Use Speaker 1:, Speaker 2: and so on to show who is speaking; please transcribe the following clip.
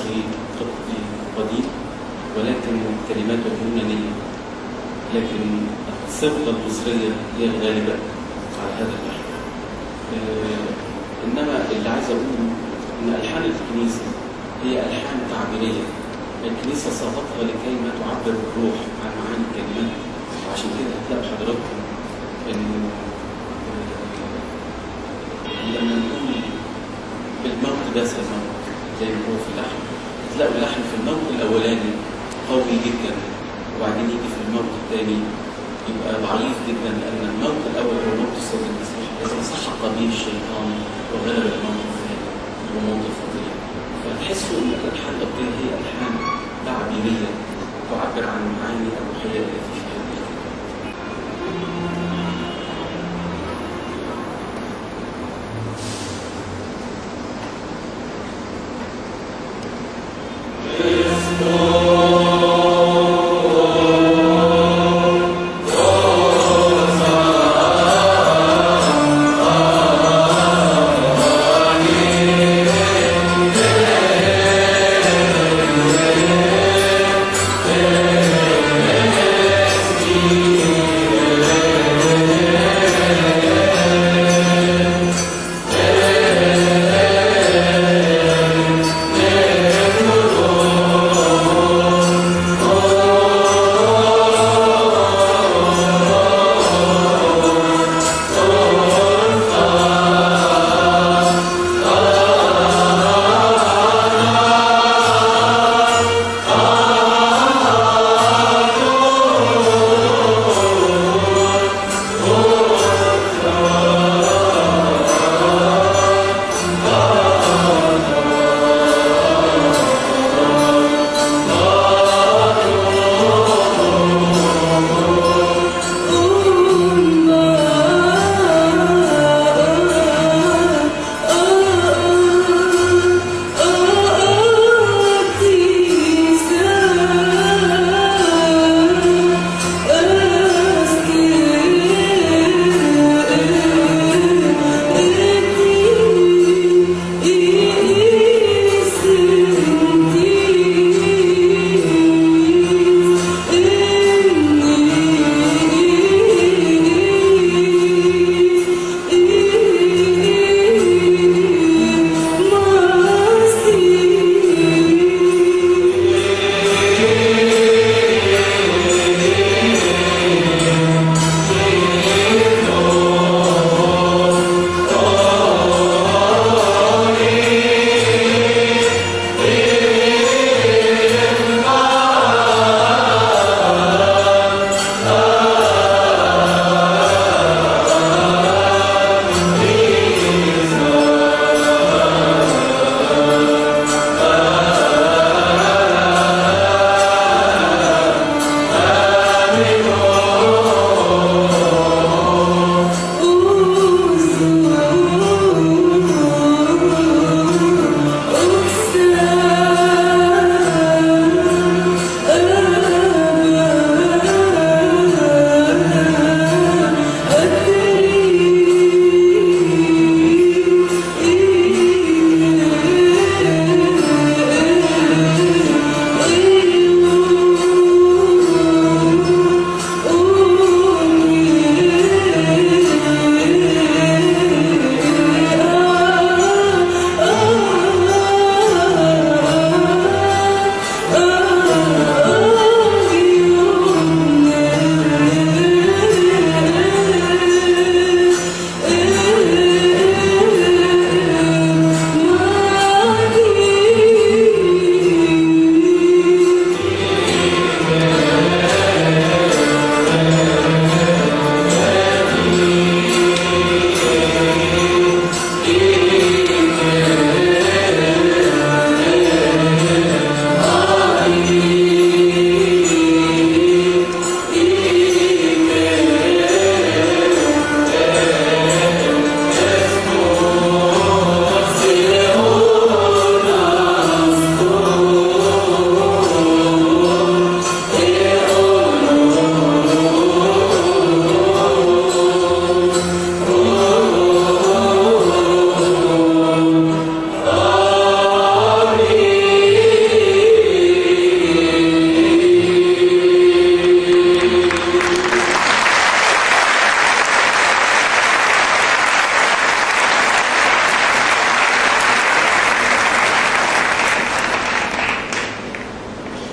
Speaker 1: مصري قبطي قديم ولكن كلماته يونانية لكن الصبغة المصرية هي الغالبة على هذا اللحن آه، إنما اللي عايز أقوله إن ألحان الكنيسة هي ألحان تعبيرية الكنيسة صاغتها لكي ما تعبر الروح عن معاني الكلمات وعشان كده هتلاقوا حضراتكم إنه آه، لما نقول بالموت ده الموت زي ما هو في اللحن تلاقوا اللحن في الموت الأولاني قوي جدا وبعدين يجي في الموت الثاني يبقى ضعيف جدا لأن الموت الأول هو موت السيد المسيح إذا سحق به الشيطان وغلب الموت الثاني وموت الخطية فتحسوا إن الألحان القبطية هي ألحان تعبيرية تعبر عن المعاني الروحية التي